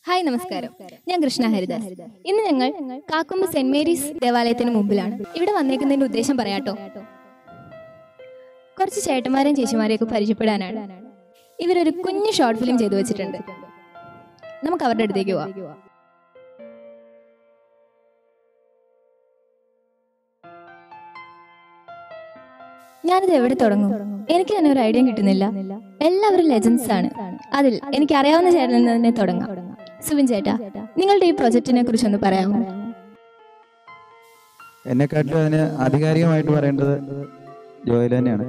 Hi നമസ്കാരം ഞാൻ കൃഷ്ണ ഹരിദാസ് ഇന്ന് ഞങ്ങൾ കാക്കുമ്പ് സെന്റ് മേരീസ് ദേവാലയത്തിന് മുമ്പിലാണ് ഇവിടെ വന്നേക്കുന്നതിന്റെ ഉദ്ദേശം പറയാട്ടോ കുറച്ച് ചേട്ടന്മാരെയും ചേച്ചിമാരെയൊക്കെ പരിചയപ്പെടാനാണ് ഇവരൊരു കുഞ്ഞു ഷോർട്ട് ഫിലിം ചെയ്തു വെച്ചിട്ടുണ്ട് നമുക്ക് അവരുടെ അടുത്തേക്ക് പോവാം ഞാനിത് എവിടെ തുടങ്ങും എനിക്ക് തന്നെ ഒരു ഐഡിയ കിട്ടുന്നില്ല എല്ലാവരും ലെജൻസ് ആണ് അതിൽ എനിക്ക് അറിയാവുന്ന ചേട്ടനിൽ നിന്ന് തന്നെ തുടങ്ങാം സുവിൻ ചേട്ടാ നിങ്ങളുടെ ഈ പ്രൊജക്റ്റിനെ കുറിച്ചൊന്ന് പറയാമോ എന്നെക്കാട്ടിലും അതിന് ആധികാരികമായിട്ട് പറയേണ്ടത് ജോയൽ തന്നെയാണ്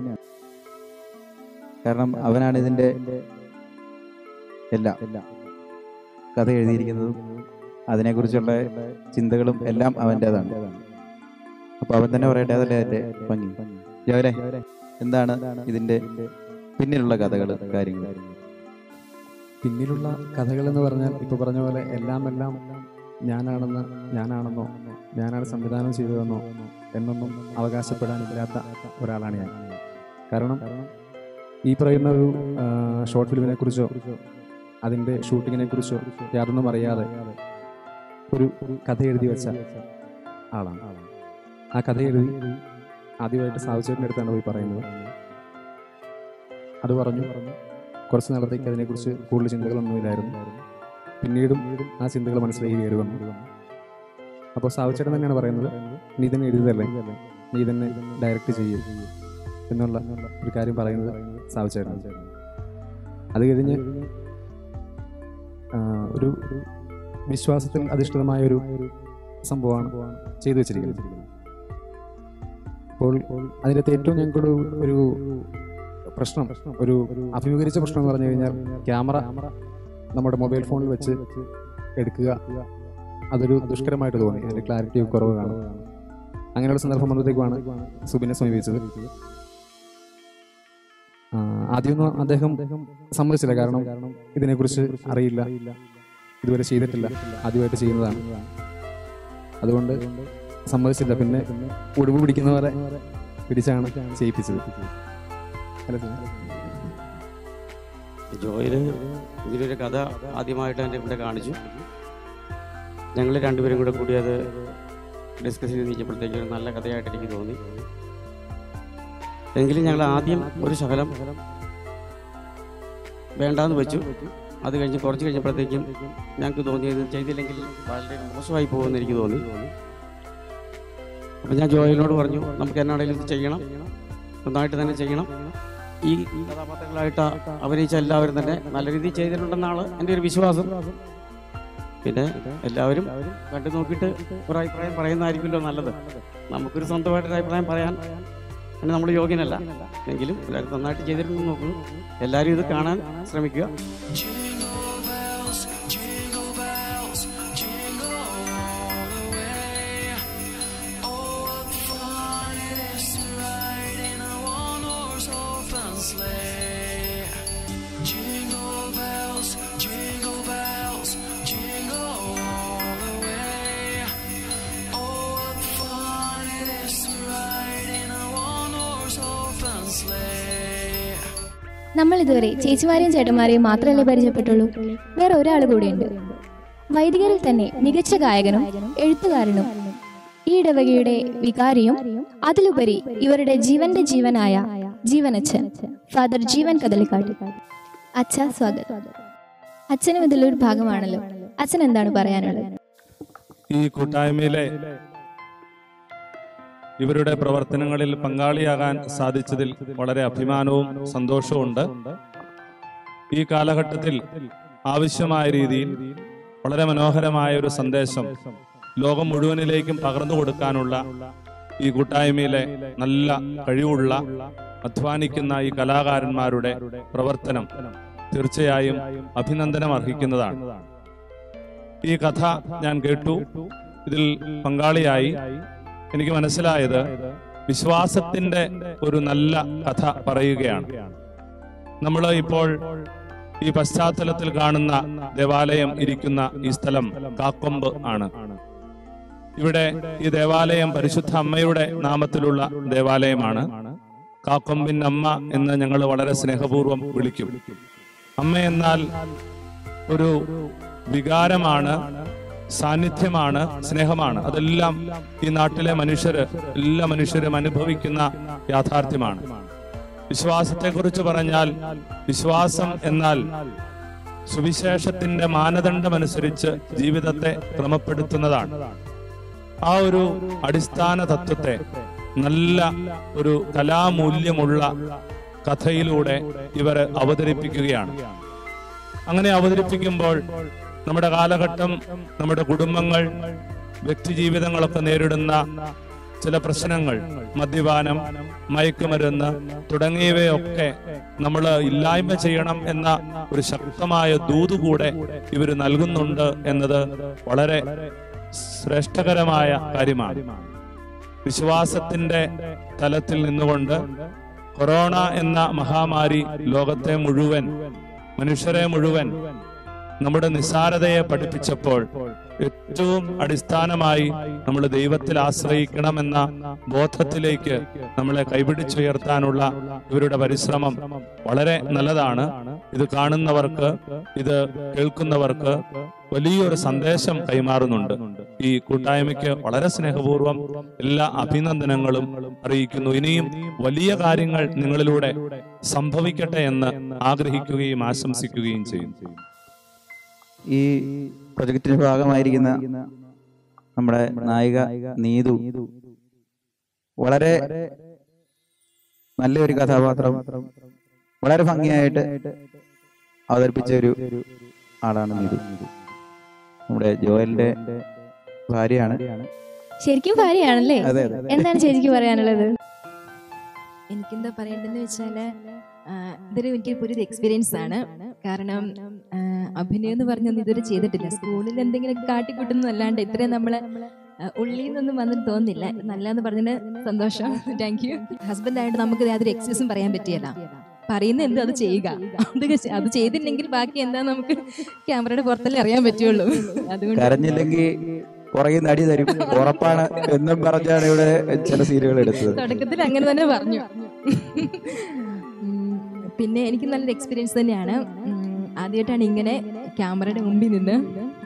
കാരണം അവനാണ് ഇതിന്റെ എല്ലാം കഥ എഴുതിയിരിക്കുന്നതും അതിനെക്കുറിച്ചുള്ള ചിന്തകളും എല്ലാം അവൻ്റെതാണ് അപ്പൊ അവൻ തന്നെ പറയട്ടെ അതല്ലേ അതിന്റെ ഭംഗി ജോയലെ എന്താണ് ഇതിന്റെ പിന്നിലുള്ള കഥകൾ കാര്യങ്ങൾ പിന്നിലുള്ള കഥകൾ എന്ന് പറഞ്ഞാൽ ഇപ്പൊ പറഞ്ഞ പോലെ എല്ലാം എല്ലാം ഞാനാണെന്ന് ഞാനാണെന്നോ ഞാനാണ് സംവിധാനം ചെയ്തതെന്നോ എന്നൊന്നും അവകാശപ്പെടാനില്ലാത്ത ഒരാളാണ് ഞാൻ കാരണം ഈ പറയുന്ന ഒരു ഷോർട്ട് ഫിലിമിനെ കുറിച്ചോ അതിൻ്റെ ഷൂട്ടിങ്ങിനെ കുറിച്ചോ യാതൊന്നും അറിയാതെ ഒരു കഥ എഴുതി വെച്ച ആളാണ് ആ കഥ എഴുതി ആദ്യമായിട്ട് സാവുചേട്ടൻ്റെ അടുത്താണ് പോയി പറയുന്നത് അത് പറഞ്ഞു കുറച്ച് നാളത്തേക്ക് അതിനെക്കുറിച്ച് കൂടുതൽ ചിന്തകളൊന്നുമില്ലായിരുന്നു പിന്നീടും ആ ചിന്തകൾ മനസ്സിലേക്ക് കയറി വന്നു അപ്പോൾ സാവുച്ചേട്ടൻ തന്നെയാണ് പറയുന്നത് നീ തന്നെ എഴുതിയതല്ലേ നീ തന്നെ ഡയറക്റ്റ് ചെയ്യും എന്നുള്ള ഒരു കാര്യം പറയുന്നത് സാവുച്ചേട്ടൻ അത് കഴിഞ്ഞ് ആ, ഒരു വിശ്വാസത്തിൽ അധിഷ്ഠിതമായ ഒരു സംഭവമാണ് ചെയ്തു വെച്ചിരിക്കുന്നത് അപ്പോൾ അതിനകത്ത് ഏറ്റവും ഞങ്ങൾക്കൊരു ഒരു പ്രശ്നം ഒരു അഭിമുഖീകരിച്ച പ്രശ്നം എന്ന് പറഞ്ഞു കഴിഞ്ഞാൽ ക്യാമറ നമ്മുടെ മൊബൈൽ ഫോണിൽ വെച്ച് എടുക്കുക അതൊരു ദുഷ്കരമായിട്ട് തോന്നി അതിന്റെ ക്ലാരിറ്റി കുറവ് കാണും അങ്ങനെയുള്ള സന്ദർഭം വന്നത്തേക്കുമാണ് സുബിനെ സമീപിച്ചത് ആ, ആദ്യമൊന്നും അദ്ദേഹം സമ്മതിച്ചില്ല കാരണം ഇതിനെക്കുറിച്ച് അറിയില്ല ഇതുവരെ ചെയ്തിട്ടില്ല ആദ്യമായിട്ട് ചെയ്യുന്നതാണ് അതുകൊണ്ട് സമ്മതിച്ചില്ല പിന്നെ ഒടിവ് പിടിക്കുന്ന പോലെ പിടിച്ചാണ് ചെയ്യിപ്പിച്ചത് അല്ല സാർ? ജോയില് ഇതിലൊരു കഥ ആദ്യമായിട്ട് എൻ്റെ ഇവിടെ കാണിച്ചു ഞങ്ങൾ രണ്ടുപേരും കൂടെ കൂടി അത് ഡിസ്കസ് ചെയ്ത് നീച്ചപ്പോഴത്തേക്ക് ഒരു നല്ല കഥയായിട്ട് എനിക്ക് തോന്നി എങ്കിലും ഞങ്ങൾ ആദ്യം ഒരു ശകലം വേണ്ടാന്ന് വെച്ചു അത് കഴിഞ്ഞ് കുറച്ച് കഴിഞ്ഞപ്പോഴത്തേക്കും ഞങ്ങൾക്ക് തോന്നിയത് ചെയ്തില്ലെങ്കിൽ വളരെ മോശമായി പോകുമെന്ന് എനിക്ക് തോന്നി അപ്പം ഞാൻ ജോയലിനോട് പറഞ്ഞു നമുക്ക് എന്നാണെങ്കിലും ഇത് ചെയ്യണം നന്നായിട്ട് തന്നെ ചെയ്യണം ഈ കഥാപാത്രങ്ങളായിട്ട് അഭിനയിച്ച എല്ലാവരും തന്നെ നല്ല രീതിയിൽ ചെയ്തിട്ടുണ്ടെന്നാണ് എൻ്റെ ഒരു വിശ്വാസം പിന്നെ എല്ലാവരും കണ്ടു നോക്കിയിട്ട് ഒരു അഭിപ്രായം പറയുന്നതായിരിക്കുമല്ലോ നല്ലത് നമുക്കൊരു സ്വന്തമായിട്ടൊരു അഭിപ്രായം പറയാൻ അങ്ങനെ നമ്മൾ യോഗ്യനല്ല എങ്കിലും എല്ലാവരും നന്നായിട്ട് ചെയ്തിട്ടുണ്ടെന്ന് നോക്കുന്നു എല്ലാവരും ഇത് കാണാൻ ശ്രമിക്കുക Jingle bells, jingle bells, jingle all the way. Oh, what fun it is to ride in a one-horse open sleigh. Jingle bells, jingle bells, jingle all the way. Oh, what fun it is to ride in a one-horse open sleigh. നമ്മൾ ഇതുവരെ ചേച്ചിമാരെയും ചേട്ടന്മാരെയും മാത്രമല്ലേ പരിചയപ്പെട്ടുള്ളൂ വേറെ ഒരാൾ കൂടിയുണ്ട് വൈദികരിൽ തന്നെ മികച്ച ഗായകനും എഴുത്തുകാരനും ഈ ഇടവകയുടെ വികാരിയും അതിലുപരി ഇവരുടെ ജീവന്റെ ജീവനായ ജീവനച്ഛൻ ഫാദർ ജീവൻ കദളിക്കാട്ടി അച്ഛ സ്വാഗതം അച്ഛനും ഇതിലൊരു ഭാഗമാണല്ലോ അച്ഛൻ എന്താണ് പറയാനുള്ളത് ഈ കൂട്ടായ്മയിലെ ഇവരുടെ പ്രവർത്തനങ്ങളിൽ പങ്കാളിയാകാൻ സാധിച്ചതിൽ വളരെ അഭിമാനവും സന്തോഷവും ഉണ്ട് ഈ കാലഘട്ടത്തിൽ ആവശ്യമായ രീതിയിൽ വളരെ മനോഹരമായ ഒരു സന്ദേശം ലോകം മുഴുവനിലേക്കും പകർന്നു കൊടുക്കാനുള്ള ഈ കൂട്ടായ്മയിലെ നല്ല കഴിവുള്ള അധ്വാനിക്കുന്ന ഈ കലാകാരന്മാരുടെ പ്രവർത്തനം തീർച്ചയായും അഭിനന്ദനം അർഹിക്കുന്നതാണ് ഈ കഥ ഞാൻ കേട്ടു ഇതിൽ പങ്കാളിയായി എനിക്ക് മനസ്സിലായത് വിശ്വാസത്തിന്റെ ഒരു നല്ല കഥ പറയുകയാണ് നമ്മൾ ഇപ്പോൾ ഈ പശ്ചാത്തലത്തിൽ കാണുന്ന ദേവാലയം ഇരിക്കുന്ന ഈ സ്ഥലം കാക്കൊമ്പ് ആണ് ഇവിടെ ഈ ദേവാലയം പരിശുദ്ധ അമ്മയുടെ നാമത്തിലുള്ള ദേവാലയമാണ് കാക്കൊമ്പിൻ അമ്മ എന്ന് ഞങ്ങൾ വളരെ സ്നേഹപൂർവ്വം വിളിക്കും അമ്മ എന്നാൽ ഒരു വികാരമാണ് സാന്നിധ്യമാണ് സ്നേഹമാണ് അതെല്ലാം ഈ നാട്ടിലെ മനുഷ്യര് എല്ലാ മനുഷ്യരും അനുഭവിക്കുന്ന യാഥാർത്ഥ്യമാണ് വിശ്വാസത്തെക്കുറിച്ച് പറഞ്ഞാൽ വിശ്വാസം എന്നാൽ സുവിശേഷത്തിന്റെ മാനദണ്ഡമനുസരിച്ച് ജീവിതത്തെ ക്രമപ്പെടുത്തുന്നതാണ് ആ ഒരു അടിസ്ഥാന തത്വത്തെ നല്ല ഒരു കലാമൂല്യമുള്ള കഥയിലൂടെ ഇവർ അവതരിപ്പിക്കുകയാണ് അങ്ങനെ അവതരിപ്പിക്കുമ്പോൾ നമ്മുടെ കാലഘട്ടം നമ്മുടെ കുടുംബങ്ങൾ വ്യക്തി ജീവിതങ്ങളൊക്കെ നേരിടുന്ന ചില പ്രശ്നങ്ങൾ മദ്യപാനം മയക്കുമരുന്ന് തുടങ്ങിയവയൊക്കെ നമ്മൾ ഇല്ലായ്മ ചെയ്യണം എന്ന ഒരു ശക്തമായ ദൂതുകൂടെ ഇവർ നൽകുന്നുണ്ട് എന്നത് വളരെ ശ്രേഷ്ഠകരമായ കാര്യമാണ് വിശ്വാസത്തിന്റെ തലത്തിൽ നിന്നുകൊണ്ട് കൊറോണ എന്ന മഹാമാരി ലോകത്തെ മുഴുവൻ മനുഷ്യരെ മുഴുവൻ നമ്മുടെ നിസ്സാരതയെ പഠിപ്പിച്ചപ്പോൾ ഏറ്റവും അടിസ്ഥാനമായി നമ്മൾ ദൈവത്തിൽ ആശ്രയിക്കണമെന്ന ബോധത്തിലേക്ക് നമ്മളെ കൈപിടിച്ചുയർത്താനുള്ള ഇവരുടെ പരിശ്രമം വളരെ നല്ലതാണ് ഇത് കാണുന്നവർക്ക് ഇത് കേൾക്കുന്നവർക്ക് വലിയൊരു സന്ദേശം കൈമാറുന്നുണ്ട് ഈ കൂട്ടായ്മയ്ക്ക് വളരെ സ്നേഹപൂർവ്വം എല്ലാ അഭിനന്ദനങ്ങളും അറിയിക്കുന്നു ഇനിയും വലിയ കാര്യങ്ങൾ നിങ്ങളിലൂടെ സംഭവിക്കട്ടെ എന്ന് ആഗ്രഹിക്കുകയും ആശംസിക്കുകയും ചെയ്യുന്നു ഈ പ്രൊജക്റ്റിന്റെ ഭാഗമായിരിക്കുന്ന നമ്മുടെ നായിക നീതു വളരെ നല്ലൊരു കഥാപാത്രം വളരെ ഭംഗിയായിട്ട് അവതരിപ്പിച്ച ഒരു ആളാണ് നീതു നമ്മുടെ ജോയലിന്റെ ഭാര്യയാണ് ശരിക്കും ഭാര്യയാണല്ലേ അതെ അതെ എന്താണ് ചേച്ചിക്ക് പറയാനുള്ളത് എനിക്കെന്താ പറയേണ്ടതെന്ന് വെച്ചാൽ ഇതൊരു എനിക്ക് പുതിയൊരു എക്സ്പീരിയൻസ് ആണ് കാരണം ആ, അഭിനയം എന്ന് പറഞ്ഞൊന്നും ഇതുവരെ ചെയ്തിട്ടില്ല സ്കൂളിൽ എന്തെങ്കിലും കാട്ടിക്കൂട്ടുന്നതല്ലാണ്ട് ഇത്രയും നമ്മളെ ആ, ഉള്ളിൽ നിന്നൊന്നും വന്നിട്ട് തോന്നുന്നില്ല നല്ലതെന്ന് പറഞ്ഞതിന് സന്തോഷം താങ്ക് യു ഹസ്ബൻഡ് ആയിട്ട് നമുക്ക് യാതൊരു എക്സ്ക്യൂസും പറയാൻ പറ്റിയല്ല പറയുന്ന എന്തും അത് ചെയ്യുക അത് ക- അത് ചെയ്തില്ലെങ്കിൽ ബാക്കി എന്താ നമുക്ക് ക്യാമറയുടെ പുറത്തല്ലേ അറിയാൻ പറ്റുള്ളൂ അതുകൊണ്ട് കരഞ്ഞില്ലെങ്കിൽ പുറകെ നടി തരും ഉറപ്പാണ് എന്നും പറഞ്ഞാണ് ഇവിടെ ചില സീനുകൾ എടുത്തത് തുടക്കത്തിൽ അങ്ങനെ തന്നെ പറഞ്ഞു ഉം, പിന്നെ എനിക്ക് നല്ലൊരു എക്സ്പീരിയൻസ് തന്നെയാണ് ഉം, ആദ്യമായിട്ടാണ് ഇങ്ങനെ ക്യാമറയുടെ മുമ്പിൽ നിന്ന്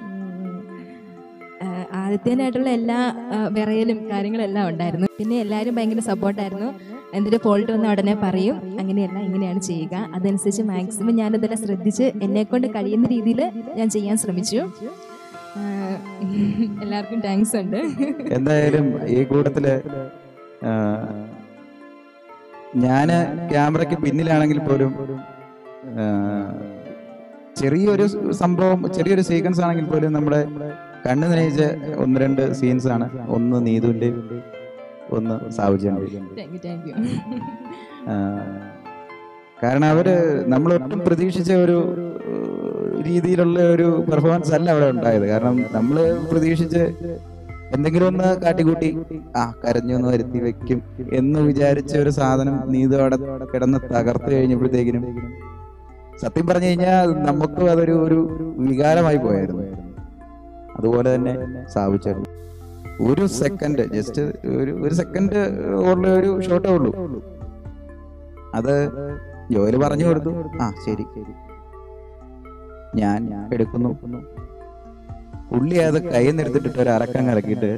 ആദ്യത്തേനായിട്ടുള്ള എല്ലാ ആ, വിറയലും കാര്യങ്ങളെല്ലാം ഉണ്ടായിരുന്നു പിന്നെ എല്ലാവരും ഭയങ്കര സപ്പോർട്ടായിരുന്നു എന്തൊരു ഫോൾട്ട് വന്ന ഉടനെ പറയും അങ്ങനെയല്ല ഇങ്ങനെയാണ് ചെയ്യുക അതനുസരിച്ച് മാക്സിമം ഞാനതെല്ലാം ശ്രദ്ധിച്ച് എന്നെ കൊണ്ട് കഴിയുന്ന രീതിയിൽ ഞാൻ ചെയ്യാൻ ശ്രമിച്ചു ആ, എല്ലാവർക്കും താങ്ക്സ് ഉണ്ട് എന്തായാലും ഈ കൂട്ടത്തില് ആ, ഞാന് ക്യാമറയ്ക്ക് പിന്നിലാണെങ്കിൽ പോലും ആ, ചെറിയൊരു സംഭവം ചെറിയൊരു സീക്വൻസ് ആണെങ്കിൽ പോലും നമ്മുടെ കണ്ണു നനയിച്ച ഒന്ന് രണ്ട് സീൻസ് ആണ് ഒന്ന് നീതുവിന്റെ ഒന്ന് സാവുജിന്റെ താങ്ക് യു താങ്ക് യു ആ, കാരണം അവര് നമ്മൾ ഒട്ടും പ്രതീക്ഷിച്ച ഒരു ഏഹ്, രീതിയിലുള്ള ഒരു പെർഫോമൻസ് അല്ല അവിടെ ഉണ്ടായത് കാരണം നമ്മൾ പ്രതീക്ഷിച്ച് എന്തെങ്കിലും ഒന്ന് കാട്ടിക്കൂട്ടി ആ കരഞ്ഞു ഒന്ന് വരുത്തി വെക്കും എന്ന് വിചാരിച്ച ഒരു സാധനം നീതു അവിടെ കിടന്ന് തകർത്ത് കഴിഞ്ഞപ്പോഴത്തേക്കിനും സത്യം പറഞ്ഞു കഴിഞ്ഞാൽ നമുക്കും അതൊരു ഒരു വികാരമായി പോയായിരുന്നു അതുപോലെ തന്നെ സ്ഥാപിച്ചായിരുന്നു ഒരു സെക്കൻഡ് ജസ്റ്റ് ഒരു ഒരു സെക്കൻഡ് ഉള്ള ഒരു ഷോട്ടേ ഉള്ളൂ അത് ജോയല് പറഞ്ഞു കൊടുത്തു ആ ശരി ഞാൻ എടുക്കുന്നു പുള്ളി അത് കൈ നിർത്തിട്ടിട്ട് ഒരു അരക്കം കലക്കിയിട്ട്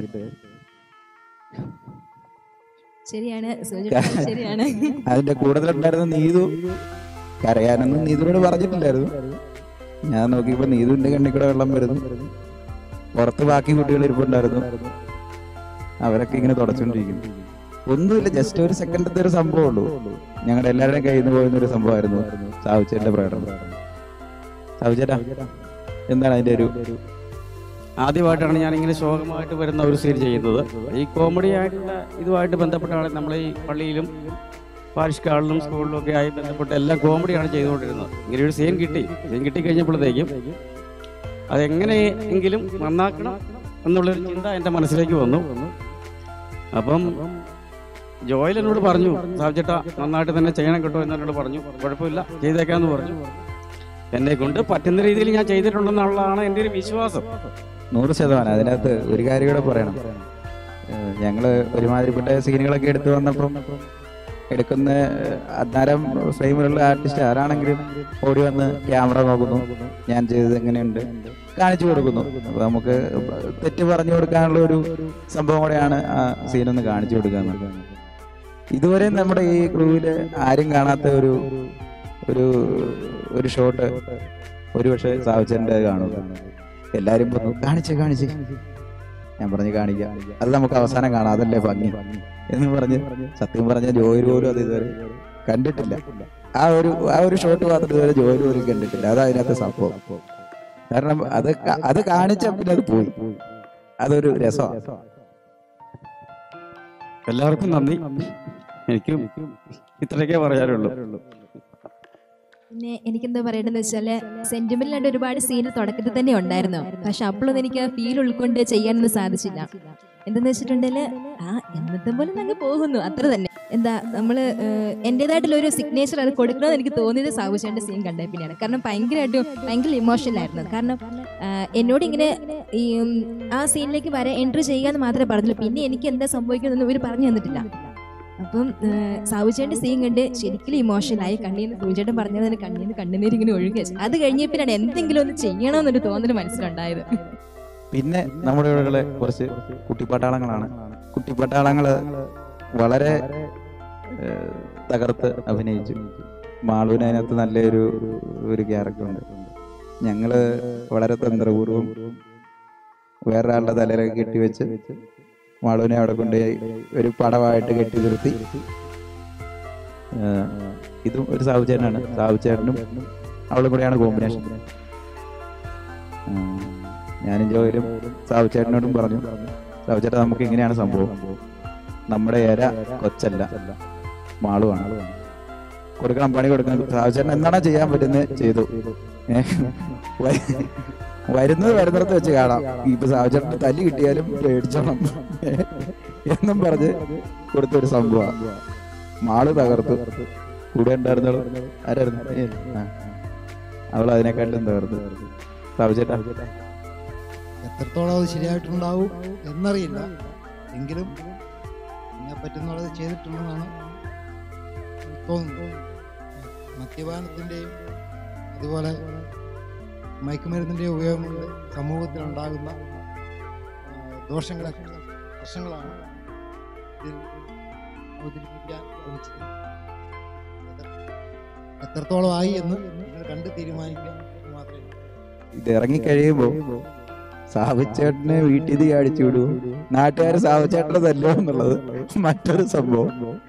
ശരിയാണ് സൂചി പറഞ്ഞത് ശരിയാണ് അതിന്റെ കൂടുതലുണ്ടായിരുന്ന നീതു കരയാനൊന്നും നീതുവിനോട് പറഞ്ഞിട്ടില്ലായിരുന്നു ഞാൻ നോക്കിയപ്പോ നീതുവിന്റെ കണ്ണിൽ കൂടെ വെള്ളം വരുന്നു പുറത്ത് ബാക്കി കുട്ടികൾ ഇരിപ്പുണ്ടായിരുന്നു അവരൊക്കെ ഇങ്ങനെ തുടച്ചുകൊണ്ടിരിക്കുന്നു ഒന്നുമില്ല ജസ്റ്റ് ഒരു സെക്കൻഡത്തെ ഒരു സംഭവം ഉള്ളൂ ഞങ്ങളുടെ എല്ലാവരുടെയും കയ്യിൽ നിന്ന് പോയിരുന്ന ഒരു സംഭവമായിരുന്നു സാവുച്ചേന്റെ പ്രകടനം സാവുച്ചേട്ടാ എന്താണ് അതിന്റെ ഒരു ആദ്യമായിട്ടാണ് ഞാൻ ഇങ്ങനെ ശോകമായിട്ട് വരുന്ന ഒരു സീൻ ചെയ്യുന്നത് ഈ കോമഡി ആയിട്ടുള്ള ഇതുമായിട്ട് ബന്ധപ്പെട്ടാണ് നമ്മൾ ഈ പള്ളിയിലും പാരിഷ് കാളിലും സ്കൂളിലും ഒക്കെ ആയി ബന്ധപ്പെട്ട് എല്ലാം കോമഡിയാണ് ചെയ്തുകൊണ്ടിരുന്നത് ഇങ്ങനെ ഒരു സീൻ കിട്ടി സീൻ കിട്ടിക്കഴിഞ്ഞപ്പോഴത്തേക്കും അതെങ്ങനെയെങ്കിലും നന്നാക്കണം എന്നുള്ളൊരു ചിന്ത എൻ്റെ മനസ്സിലേക്ക് വന്നു അപ്പം ജോയൽ എന്നോട് പറഞ്ഞു സാബ്ജേട്ട നന്നായിട്ട് തന്നെ ചെയ്യണം കേട്ടോ എന്ന് എന്നോട് പറഞ്ഞു കുഴപ്പമില്ല ചെയ്തേക്കാന്ന് പറഞ്ഞു എന്നെ കൊണ്ട് പറ്റുന്ന രീതിയിൽ ഞാൻ ചെയ്തിട്ടുണ്ടെന്നുള്ളതാണ് എൻ്റെ ഒരു വിശ്വാസം നൂറ് ശതമാനം അതിനകത്ത് ഒരു കാര്യം കൂടെ പറയണം ഏഹ് ഞങ്ങള് ഒരുമാതിരിപ്പെട്ട സീനുകളൊക്കെ എടുത്തു വന്നപ്പം എടുക്കുന്ന അന്നേരം ഫ്രെയിമിലുള്ള ആർട്ടിസ്റ്റ് ആരാണെങ്കിലും ഓടി വന്ന് ക്യാമറ നോക്കുന്നു ഞാൻ ചെയ്തത് എങ്ങനെയുണ്ട് കാണിച്ചു കൊടുക്കുന്നു അപ്പൊ നമുക്ക് തെറ്റ് പറഞ്ഞു കൊടുക്കാനുള്ള ഒരു സംഭവം കൂടെയാണ് ആ സീനൊന്ന് കാണിച്ചു കൊടുക്കുക എന്നുള്ളത് ഇതുവരെ നമ്മുടെ ഈ ക്രൂവില് ആരും കാണാത്ത ഒരു ഒരു ഒരു ഷോട്ട് ഒരു പക്ഷേ സാവിച്ചന്റെ കാണുക എല്ലാരും പറഞ്ഞു കാണിച്ച് കാണിച്ച് ഞാൻ പറഞ്ഞു കാണിക്കാം അത് നമുക്ക് അവസാനം കാണാം അതല്ലേ ഭംഗി എന്ന് പറഞ്ഞ് സത്യം പറഞ്ഞ ജോയിൽ പോലും അത് ഇതുവരെ കണ്ടിട്ടില്ല ആ ഒരു ആ ഒരു ഷോട്ട് മാത്രം ഇതുവരെ ജോയിൽ പോലും കണ്ടിട്ടില്ല അതാ അതിനകത്ത് സംഭവം കാരണം അത് ക- അത് കാണിച്ച പിന്നെ അത് പോയി അതൊരു രസമാണ് എല്ലാവർക്കും നന്ദി എനിക്കും ഇത്രയൊക്കെ പറയാനുള്ളൂ പിന്നെ എനിക്കെന്താ പറയേണ്ടതെന്ന് വെച്ചാല് സെന്റിമെന്റിലായിട്ട് ഒരുപാട് സീന് തുടക്കത്തിൽ തന്നെ ഉണ്ടായിരുന്നു പക്ഷെ അപ്പോഴൊന്നും എനിക്ക് ആ ഫീൽ ഉൾക്കൊണ്ട് ചെയ്യാനൊന്നും സാധിച്ചില്ല എന്തെന്ന് വെച്ചിട്ടുണ്ടെങ്കിൽ ആ എന്നത്തെ പോലെ അങ്ങ് പോകുന്നു അത്ര തന്നെ എന്താ നമ്മള് ഏഹ്, എന്റേതായിട്ടുള്ള ഒരു സിഗ്നേച്ചർ അത് കൊടുക്കണമെന്ന് എനിക്ക് തോന്നിയത് സാബുചേന്റെ സീൻ കണ്ടേ പിന്നെയാണ് കാരണം ഭയങ്കരമായിട്ടും ഭയങ്കര ഇമോഷണൽ ആയിരുന്നു കാരണം ആഹ്, എന്നോട് ഇങ്ങനെ ഈ ഉം, ആ സീനിലേക്ക് വരെ എൻട്രി ചെയ്യാന്ന് മാത്രമേ പറഞ്ഞുള്ളൂ പിന്നെ എനിക്ക് എന്താ സംഭവിക്കുന്നതെന്ന് ഇവർ പറഞ്ഞു തന്നിട്ടില്ല അപ്പം സാവുചേട്ടൻ്റെ സീൻ കണ്ട് ശരിക്കും ഇമോഷണലായി കണ്ണീന്ന് സൂചേട്ടൻ പറഞ്ഞത് തന്നെ കണ്ണീന്ന് കണ്ണുനീര് ഇങ്ങനെ ഒഴുകി വെച്ചു അത് കഴിഞ്ഞപ്പിന്നാണ് എന്തെങ്കിലും ഒന്ന് ചെയ്യണമെന്നൊരു തോന്നൽ മനസ്സിലുണ്ടായത് പിന്നെ നമ്മുടെ ഇവിടെയുള്ള കുറച്ച് കുട്ടിപ്പട്ടാളങ്ങളാണ് കുട്ടിപ്പട്ടാളങ്ങള് വളരെ ഏഹ്, തകർത്ത് അഭിനയിച്ചു മാളുവിന് അതിനകത്ത് നല്ലൊരു ഒരു ക്യാരക്ടർ ഉണ്ട് ഞങ്ങള് വളരെ തന്ത്രപൂർവ്വം വേറൊരാളുടെ തലയിലൊക്കെ കെട്ടിവെച്ച് മാളുവിനെ അവിടെ കൊണ്ടുപോയി ഒരു പടമായിട്ട് കെട്ടി നിർത്തി ഏഹ്, ഇതും ഒരു സാവുചേട്ടനാണ് സാവുചേട്ടനും അവളും കൂടെയാണ് കോമ്പിനേഷൻ ഞാനും ജോയിലും സാവുചേട്ടനോടും പറഞ്ഞു സാവുചേട്ടൻ നമുക്ക് ഇങ്ങനെയാണ് സംഭവം നമ്മുടെ ഏര കൊച്ചല്ല മാളുവാണ് കൊടുക്കണം പണി കൊടുക്കണം സാവുചേട്ടൻ എന്താണോ ചെയ്യാൻ പറ്റുന്നത് ചെയ്തു ഏ? വ- വരുന്നത് വരുന്നിടത്ത് വെച്ച് കാണാം ഇപ്പൊ സാവുചേട്ടന് തല്ലി കിട്ടിയാലും പേടിച്ചോണം എന്നും പറഞ്ഞ് കൊടുത്തൊരു സംഭവമാണ് മാള് തകർത്തു കൂടെ ഉണ്ടായിരുന്നോളൂ ആരായിരുന്നു ഏ, ആ. അവൾ അതിനെക്കാട്ടിലും തകർത്തു സാവുചേട്ടാ എത്രത്തോളം അത് ശരിയായിട്ടുണ്ടാവും എന്നറിയില്ല എങ്കിലും എന്നെ പറ്റുന്നുള്ളത് ചെയ്തിട്ടുണ്ടെന്നാണ് തോന്നുന്നത് മദ്യപാനത്തിൻ്റെയും അതുപോലെ മയക്കുമരുന്നിൻ്റെയും ഉപയോഗം കൊണ്ട് സമൂഹത്തിലുണ്ടാകുന്ന ആ, ദോഷങ്ങളെ പ്രശ്നങ്ങളാണ് ഇതിൽ അവതരിപ്പിക്കാൻ ശ്രമിച്ചത് എത്ര- എത്രത്തോളം ആയി എന്ന് നിങ്ങൾ കണ്ട് തീരുമാനിക്കുക എന്ന് മാത്രമേ ഇത് ഇറങ്ങി കഴിയുമ്പോ സാവിച്ചേട്ടനെ വീട്ടിൽ നിന്ന് അടിച്ചു വിടുവോ നാട്ടുകാർ സാവിച്ചേട്ടനെ തല്ലോ എന്നുള്ളത് മറ്റൊരു സംഭവം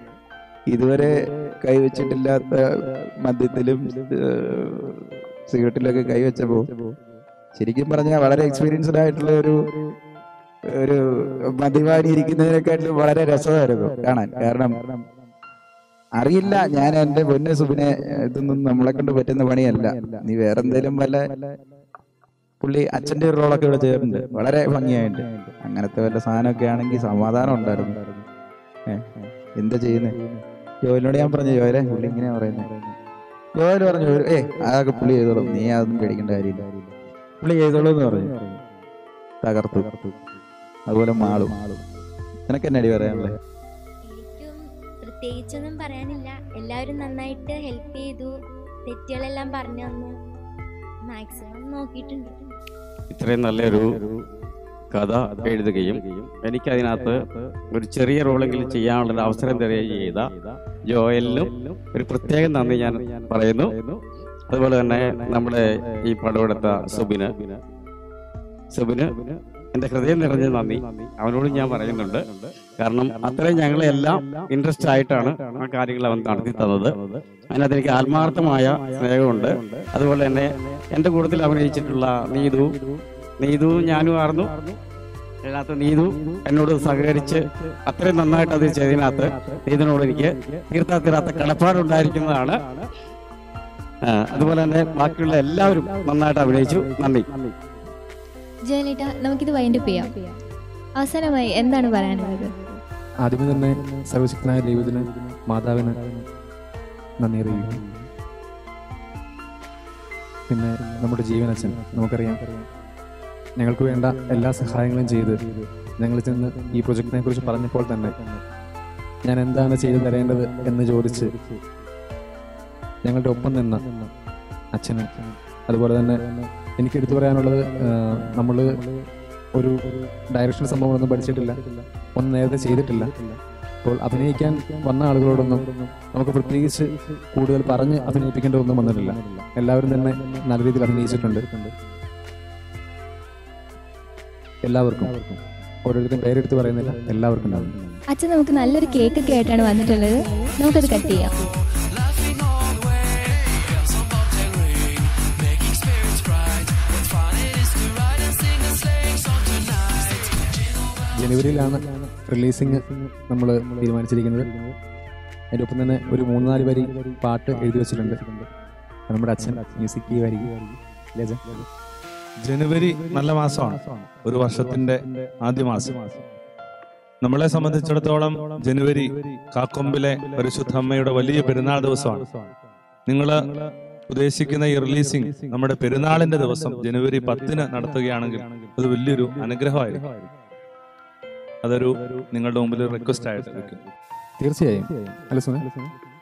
ഇതുവരെ കൈവച്ചിട്ടില്ലാത്ത മദ്യത്തിലും ഏഹ്, സിഗരറ്റിലൊക്കെ കൈവച്ചപ്പോ ശരിക്കും പറഞ്ഞാൽ വളരെ എക്സ്പീരിയൻസ്ഡ് ആയിട്ടുള്ള ഒരു ഒരു മദ്യപാനി ഇരിക്കുന്നതിനെക്കാട്ടിലും വളരെ രസമായിരുന്നു കാണാൻ കാരണം അറിയില്ല ഞാൻ എന്റെ പൊന്നെ സുബിനെ ഇതൊന്നും നമ്മളെ കൊണ്ട് പറ്റുന്ന പണിയല്ല നീ വേറെ എന്തേലും വല്ല പുള്ളി അച്ഛന്റെ ഒരു റോളൊക്കെ ഇവിടെ ചെയ്തിട്ടുണ്ട് വളരെ ഭംഗിയായിട്ട് അങ്ങനത്തെ വല്ല സാധനമൊക്കെ ആണെങ്കിൽ സമാധാനം ഉണ്ടായിരുന്നു ഏ, എന്താ ചെയ്യുന്നത് ജോലിനോട് ഞാൻ പറഞ്ഞു ജോലെ പുള്ളി ഇങ്ങനെയാ പറയുന്നത് ജോലി പറഞ്ഞു ഏ അതൊക്കെ പുള്ളി ചെയ്തോളും നീ അതൊന്നും പേടിക്കേണ്ട കാര്യമില്ല പുള്ളി ചെയ്തോളൂ എന്ന് പറഞ്ഞു തകർത്തു അതുപോലെ മാളും നിനക്ക് എന്നെ അടി പറയാനുള്ളത് എനിക്കും പ്രത്യേകിച്ചൊന്നും പറയാനില്ല എല്ലാവരും നന്നായിട്ട് ഹെൽപ്പ് ചെയ്തു തെറ്റുകളെല്ലാം പറഞ്ഞു തന്നു മാക്സിമം നോക്കിയിട്ടുണ്ട് ഇത്രയും നല്ലൊരു കഥ എഴുതുകയും എനിക്ക് അതിനകത്ത് ഒരു ചെറിയ റോളെങ്കിലും ചെയ്യാനുള്ള ഒരു അവസരം തരികയും ചെയ്ത ജോയലിനും ഒരു പ്രത്യേക നന്ദി ഞാൻ പറയുന്നു അതുപോലെ തന്നെ നമ്മുടെ ഈ പടം എടുത്ത സുബിന് സുബിന് എന്റെ ഹൃദയം നിറഞ്ഞ നന്ദി അവനോട് ഞാൻ പറയുന്നുണ്ട് കാരണം അത്രയും ഞങ്ങളെല്ലാം ഇൻട്രസ്റ്റ് ആയിട്ടാണ് ആ കാര്യങ്ങൾ അവൻ നടത്തി തന്നത് അതിനകത്ത് എനിക്ക് ആത്മാർത്ഥമായ സ്നേഹമുണ്ട് അതുപോലെ തന്നെ എന്റെ കൂട്ടത്തിൽ അഭിനയിച്ചിട്ടുള്ള നീതു നീതു ഞാനും ആർന്നു അതിനകത്ത് നീതു എന്നോട് സഹകരിച്ച് അത്രയും നന്നായിട്ട് അത് ചെയ്തതിനകത്ത് നീതിനോട് എനിക്ക് തീർത്താ തീരാത്ത കടപ്പാടുണ്ടായിരിക്കുന്നതാണ് ആ, അതുപോലെ തന്നെ ബാക്കിയുള്ള എല്ലാവരും നന്നായിട്ട് അഭിനയിച്ചു നന്ദി ജയലേട്ട നമുക്കിത് വൈൻഡപ്പ് ചെയ്യാം അവസാനമായി എന്താണ് പറയാനുള്ളത് ആദ്യമേ തന്നെ സർവശക്തനായ ദൈവത്തിന് മാതാവിന് നന്ദി അറിയിക്കുന്നു പിന്നെ നമ്മുടെ ജീവനച്ഛൻ നമുക്കറിയാം ഞങ്ങൾക്ക് വേണ്ട എല്ലാ സഹായങ്ങളും ചെയ്ത് ഞങ്ങൾ ചെന്ന് ഈ പ്രൊജക്റ്റിനെ കുറിച്ച് പറഞ്ഞപ്പോൾ തന്നെ ഞാൻ എന്താണ് ചെയ്തു തരേണ്ടത് എന്ന് ചോദിച്ച് ഞങ്ങളുടെ ഒപ്പം നിന്ന അച്ഛനും അതുപോലെ തന്നെ എനിക്ക് എടുത്തു പറയാനുള്ളത് നമ്മൾ ഒരു ഡയറക്ഷൻ സംഭവങ്ങളൊന്നും പഠിച്ചിട്ടില്ല ഒന്നും നേരത്തെ ചെയ്തിട്ടില്ല അപ്പോൾ അഭിനയിക്കാൻ വന്ന ആളുകളോടൊന്നും നമുക്ക് പ്രത്യേകിച്ച് കൂടുതൽ പറഞ്ഞ് അഭിനയിപ്പിക്കേണ്ടതൊന്നും വന്നിട്ടില്ല എല്ലാവരും തന്നെ നല്ല രീതിയിൽ അഭിനയിച്ചിട്ടുണ്ട് എല്ലാവർക്കും ഓരോരുത്തരും പേരെടുത്ത് പറയുന്നില്ല എല്ലാവർക്കും നന്ദി അച്ഛൻ നമുക്ക് നല്ലൊരു കേക്ക് ഒക്കെ ആയിട്ടാണ് വന്നിട്ടുള്ളത് നമുക്കത് കട്ട് ചെയ്യാം Laughing all the way, got some pop and rain, making spirits bright. What fun it is to ride and sing a sleighing song tonight. ജനുവരിയിലാണ് റിലീസിങ് നമ്മൾ തീരുമാനിച്ചിരിക്കുന്നത് അതിൻ്റെ ഒപ്പം തന്നെ ഒരു മൂന്നാല് വരി പാട്ട് എഴുതി വെച്ചിട്ടുണ്ട് അത് നമ്മുടെ അച്ഛൻ മ്യൂസിക് ഈ വരി ലജ ജനുവരി നല്ല മാസമാണ് ഒരു വർഷത്തിന്റെ ആദ്യ മാസം നമ്മളെ സംബന്ധിച്ചിടത്തോളം ജനുവരി കാക്കൊമ്പിലെ പരിശുദ്ധ അമ്മയുടെ വലിയ പെരുന്നാൾ ദിവസമാണ് നിങ്ങൾ ഉദ്ദേശിക്കുന്ന ഈ റിലീസിംഗ് നമ്മുടെ പെരുന്നാളിന്റെ ദിവസം ജനുവരി പത്തിന് നടത്തുകയാണെങ്കിൽ അത് വലിയൊരു അനുഗ്രഹമായിരിക്കും അതൊരു നിങ്ങളുടെ മുമ്പിൽ റിക്വസ്റ്റ് ആയിട്ട് വെക്കും തീർച്ചയായും അല്ല സുന